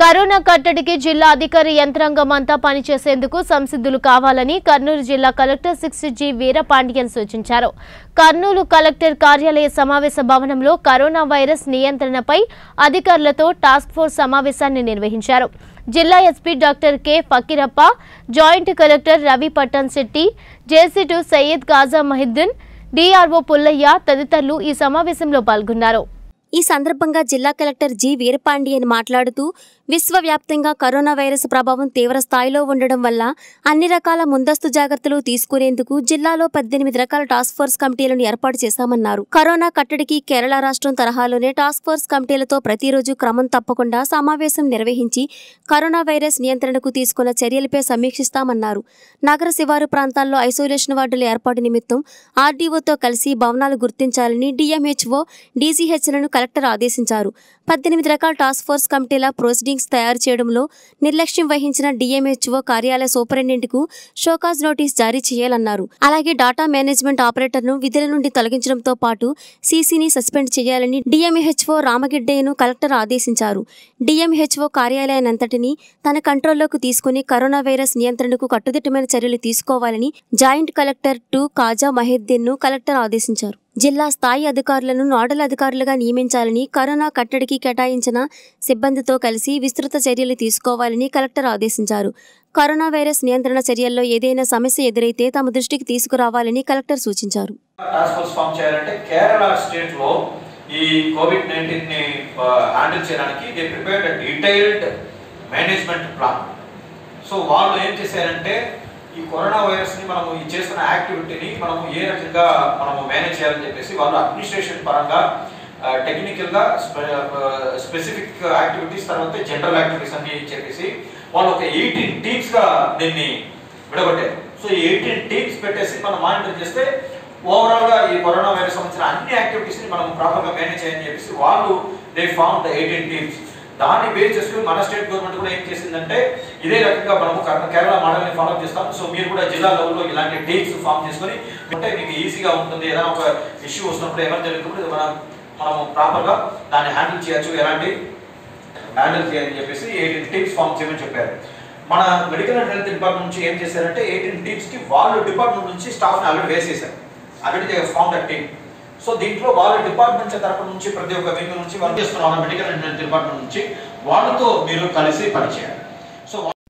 corona కట్టడికి జిల్లా అధికార యంత్రాంగం అంతా పనిచేసేందుకు సంసిద్ధులు కావాలని కర్నూలు జిల్లా కలెక్టర్ సిక్స్ జి వీరపాండియన్ సూచించారు కర్నూలు కలెక్టర్ కార్యాలయ సమావేశ భవనంలో కరోనా వైరస్ నియంత్రణపై అధికారులతో టాస్క్ ఫోర్స్ సమావేశాన్ని నిర్వహించారు జిల్లా SP doctor K Fakirappa joint collector Ravi Pattan Shetty JC Syed Khaja Mohiddin DRO Pullaiah తదితరులు ఈ సమావేశంలో పాల్గొన్నారు ఈ సందర్భంగా జిల్లా కలెక్టర్ జి వీరపాండియన్ మాట్లాడుతూ విశ్వవ్యాప్తంగా కరోనా వైరస్ ప్రభావం తీవ్ర స్థాయిలో ఉండడం వల్ల అన్ని రకాల ముందస్తు జాగ్రత్తలు తీసుకునేందుకు జిల్లాలో పద్దెనిమిది రకాల టాస్క్ ఫోర్స్ కమిటీలను ఏర్పాటు చేశామన్నారు కరోనా కట్టడికి కేరళ రాష్ట్రం తరహాలోనే టాస్క్ ఫోర్స్ కమిటీలతో ప్రతిరోజు క్రమం తప్పకుండా సమావేశం నిర్వహించి కరోనా వైరస్ నియంత్రణకు తీసుకున్న చర్యలపై సమీక్షిస్తామన్నారు నగర శివారు ప్రాంతాల్లో ఐసోలేషన్ వార్డుల ఏర్పాటు నిమిత్తం ఆర్డీఓతో కలిసి భవనాలు గుర్తించాలని డిఎంహెచ్ఓ డీసీహెచ్లను కలెక్టర్ ఆదేశించారు పద్దెనిమిది రకాల టాస్క్ ఫోర్స్ కమిటీల ప్రొసీడింగ్స్ తయారు చేయడంలో నిర్లక్ష్యం వహించిన డిఎంహెచ్ఓ కార్యాలయ సూపరింటెండెంట్కు షోకాజ్ నోటీస్ జారీ చేయాలన్నారు అలాగే డాటా మేనేజ్మెంట్ ఆపరేటర్ను విధుల నుండి తొలగించడంతో పాటు సీసీని సస్పెండ్ చేయాలని డిఎంహెచ్ఓ రామగిడ్డయ్యను కలెక్టర్ ఆదేశించారు డిఎంహెచ్ఓ కార్యాలయానంతటిని తన కంట్రోల్లోకి తీసుకుని కరోనా వైరస్ నియంత్రణకు కట్టుదిట్టమైన చర్యలు తీసుకోవాలని జాయింట్ కలెక్టర్ టు కాజా మహిద్దీన్ను కలెక్టర్ ఆదేశించారు జిల్లా స్థాయి అధికారులను నోడల్ అధికారులుగా నియమించాలని కరోనా కట్టడికి కేటాయించిన సిబ్బందితో కలిసి విస్తృత చర్యలు తీసుకోవాలని కలెక్టర్ ఆదేశించారు కరోనా వైరస్ నియంత్రణ చర్యల్లో ఏదైనా సమస్య ఎదురైతే తమ దృష్టికి తీసుకురావాలని కలెక్టర్ సూచించారు టాస్క్ ఫోర్స్ ఫామ్ చేయాలంటే కేరళ స్టేట్ లో ఈ కోవిడ్ నైన్టీన్ ని హ్యాండిల్ చేయడానికి they prepared detailed management plan so వాళ్ళు ఏం చేశారంటే ఈ కరోనా వైరస్ ని మనము ఈ చేస్తున్న యాక్టివిటీని మనము ఏ రకంగా మనము మేనేజ్ చేయాలని చెప్పేసి వాళ్ళు అడ్మినిస్ట్రేషన్ పరంగా టెక్నికల్ గా స్పెసిఫిక్ యాక్టివిటీస్ తర్వాత జనరల్ యాక్టివిటీస్ అన్ని చెప్పేసి వాళ్ళు ఒక ఎయిటీన్ టీమ్స్ గా దీన్ని విడగొట్టారు సో ఈ ఎయిటీన్ టీమ్స్ పెట్టేసి మనం మానిటర్ చేస్తే ఓవరాల్ గా ఈ కరోనా వైరస్ సంబంధించిన అన్ని యాక్టివిటీస్ ని మనం ప్రాపర్ గా మేనేజ్ చేయాలని చెప్పేసి వాళ్ళు they form the eighteen teams దాన్ని బేస్ చేసుకుని మన స్టేట్ గవర్నమెంట్ కూడా ఏం చేసిందంటే ఇదే రకంగా మనము కర్- కేరళ మోడల్ ని ఫాలో చేస్తాం సో మీరు కూడా జిల్లా లెవెల్లో ఇలాంటి టీమ్స్ ఫామ్ చేసుకుని అంటే మీకు ఈజీగా ఉంటుంది ఏదైనా ఒక ఇష్యూ వస్తున్నప్పుడు ఎమర్జెన్సీ జరిగినప్పుడు మనం మనం ప్రాపర్ గా దాన్ని హ్యాండిల్ చేయొచ్చు ఎలాంటి హ్యాండిల్ చేయాలని చెప్పేసి ఎయిటీన్ టీమ్స్ ఫామ్ చేయమని చెప్పారు మన మెడికల్ అండ్ హెల్త్ డిపార్ట్మెంట్ నుంచి ఏం చేశారంటే ఎయిటీన్ టీమ్స్ కి వాళ్ళు డిపార్ట్మెంట్ నుంచి స్టాఫ్ ని ఆల్రెడీ వేసేసారు already form that team so దీంట్లో వాళ్ళ డిపార్ట్మెంట్ తరపు నుంచి ప్రతి ఒక్క వింగ్ నుంచి వర్క్ చేస్తున్న వాళ్ళ మెడికల్ అండ్ హెల్త్ డిపార్ట్మెంట్ నుంచి వాళ్ళతో మీరు కలిసి పనిచేయాలి